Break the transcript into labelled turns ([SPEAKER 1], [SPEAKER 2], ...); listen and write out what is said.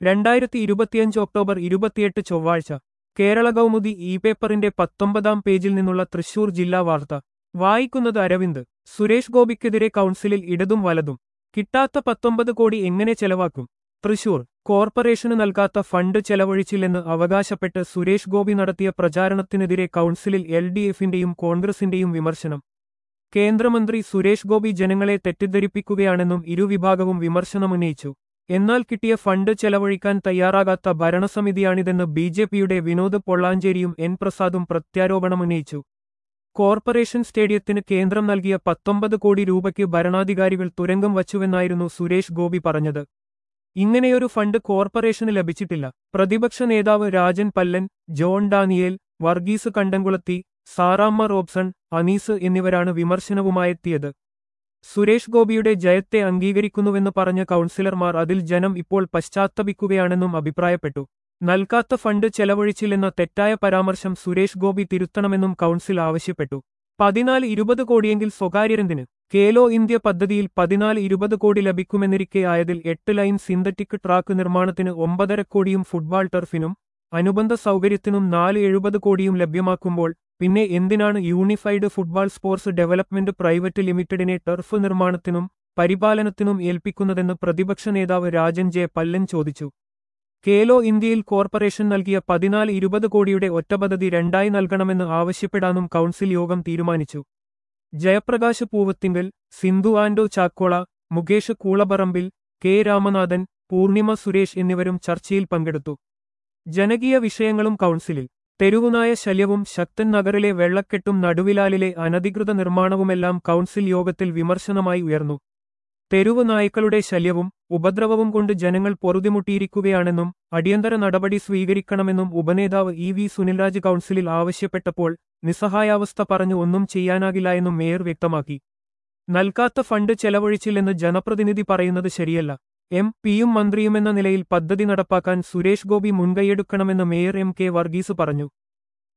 [SPEAKER 1] രണ്ടായിരത്തി ഇരുപത്തിയഞ്ച് ഒക്ടോബർ ഇരുപത്തിയെട്ട് ചൊവ്വാഴ്ച കേരള കൗമുദി ഇ പേപ്പറിന്റെ പത്തൊമ്പതാം പേജിൽ നിന്നുള്ള തൃശൂർ ജില്ലാ വാർത്ത വായിക്കുന്നത് അരവിന്ദ് സുരേഷ് ഗോപിക്കെതിരെ കൗൺസിലിൽ ഇടതും വലതും കിട്ടാത്ത പത്തൊമ്പത് കോടി എങ്ങനെ ചെലവാക്കും തൃശൂർ കോർപ്പറേഷന് നൽകാത്ത ഫണ്ട് ചെലവഴിച്ചില്ലെന്ന് അവകാശപ്പെട്ട് സുരേഷ് ഗോപി നടത്തിയ പ്രചാരണത്തിനെതിരെ കൗൺസിലിൽ എൽ ഡി എഫിന്റെയും കോൺഗ്രസിന്റെയും വിമർശനം കേന്ദ്രമന്ത്രി സുരേഷ് ഗോപി ജനങ്ങളെ തെറ്റിദ്ധരിപ്പിക്കുകയാണെന്നും ഇരുവിഭാഗവും വിമർശനമുന്നയിച്ചു എന്നാൽ കിട്ടിയ ഫണ്ട് ചെലവഴിക്കാൻ തയ്യാറാകാത്ത ഭരണസമിതിയാണിതെന്ന് ബി ജെ പിയുടെ വിനോദ് പൊള്ളാഞ്ചേരിയും എൻ പ്രസാദും പ്രത്യാരോപണമുന്നയിച്ചു കോർപ്പറേഷൻ സ്റ്റേഡിയത്തിന് കേന്ദ്രം നൽകിയ പത്തൊമ്പത് കോടി രൂപയ്ക്ക് ഭരണാധികാരികൾ തുരങ്കം വച്ചുവെന്നായിരുന്നു സുരേഷ് ഗോപി പറഞ്ഞത് ഇങ്ങനെയൊരു ഫണ്ട് കോർപ്പറേഷന് ലഭിച്ചിട്ടില്ല പ്രതിപക്ഷ നേതാവ് രാജൻ പല്ലൻ ജോൺ ഡാനിയേൽ വർഗീസ് കണ്ടംകുളത്തി സാറാമ്മ റോബ്സൺ അനീസ് എന്നിവരാണ് വിമർശനവുമായെത്തിയത് സുരേഷ് ഗോപിയുടെ ജയത്തെ അംഗീകരിക്കുന്നുവെന്ന് പറഞ്ഞ കൗൺസിലർമാർ അതിൽ ജനം ഇപ്പോൾ പശ്ചാത്തപിക്കുകയാണെന്നും അഭിപ്രായപ്പെട്ടു നൽകാത്ത ഫണ്ട് ചെലവഴിച്ചില്ലെന്ന തെറ്റായ പരാമർശം സുരേഷ് ഗോപി തിരുത്തണമെന്നും കൗൺസിൽ ആവശ്യപ്പെട്ടു പതിനാല് ഇരുപത് കോടിയെങ്കിൽ സ്വകാര്യരെന്തിന് കേലോ ഇന്ത്യ പദ്ധതിയിൽ പതിനാല് ഇരുപത് കോടി ലഭിക്കുമെന്നിരിക്കെ ആയതിൽ എട്ട് ലൈൻ സിന്തറ്റിക് ട്രാക്ക് നിർമ്മാണത്തിന് ഒമ്പതര കോടിയും ഫുട്ബോൾ ടർഫിനും അനുബന്ധ സൗകര്യത്തിനും നാല് എഴുപത് കോടിയും ലഭ്യമാക്കുമ്പോൾ പിന്നെ എന്തിനാണ് unified football sports development private ലിമിറ്റഡിനെ ടർഫ് നിർമ്മാണത്തിനും പരിപാലനത്തിനും ഏൽപ്പിക്കുന്നതെന്ന് പ്രതിപക്ഷ നേതാവ് രാജൻ ജെ പല്ലൻ ചോദിച്ചു കേലോ ഇന്ത്യയിൽ കോർപ്പറേഷൻ നൽകിയ പതിനാല് ഇരുപത് കോടിയുടെ ഒറ്റപദ്ധതി രണ്ടായി നൽകണമെന്ന് ആവശ്യപ്പെടാനും കൗൺസിൽ യോഗം തീരുമാനിച്ചു ജയപ്രകാശ് പൂവത്തിങ്കൽ സിന്ധു ആൻഡോ ചാക്കോള മുകേഷ് കൂളപറമ്പിൽ കെ രാമനാഥൻ പൂർണിമ സുരേഷ് എന്നിവരും ചർച്ചയിൽ പങ്കെടുത്തു ജനകീയ വിഷയങ്ങളും കൗൺസിലിൽ തെരുവുനായ ശല്യവും ശക്തൻ നഗറിലെ വെള്ളക്കെട്ടും നടുവിലാലിലെ അനധികൃത നിർമ്മാണവുമെല്ലാം കൗൺസിൽ യോഗത്തിൽ വിമർശനമായി ഉയർന്നു തെരുവ് നായ്ക്കളുടെ ശല്യവും ഉപദ്രവവും കൊണ്ട് ജനങ്ങൾ പൊറുതിമുട്ടിയിരിക്കുകയാണെന്നും അടിയന്തര നടപടി സ്വീകരിക്കണമെന്നും ഉപനേതാവ് ഇ വി സുനിൽരാജ് കൗൺസിലിൽ ആവശ്യപ്പെട്ടപ്പോൾ നിസ്സഹായാവസ്ഥ പറഞ്ഞു ഒന്നും ചെയ്യാനാകില്ല എന്നും മേയർ വ്യക്തമാക്കി നൽകാത്ത ഫണ്ട് ചെലവഴിച്ചില്ലെന്ന് ജനപ്രതിനിധി പറയുന്നത് ശരിയല്ല എം പിയും മന്ത്രിയുമെന്ന നിലയിൽ പദ്ധതി നടപ്പാക്കാൻ സുരേഷ് ഗോപി മുൻകൈയെടുക്കണമെന്ന് മേയർ എം കെ വർഗീസ് പറഞ്ഞു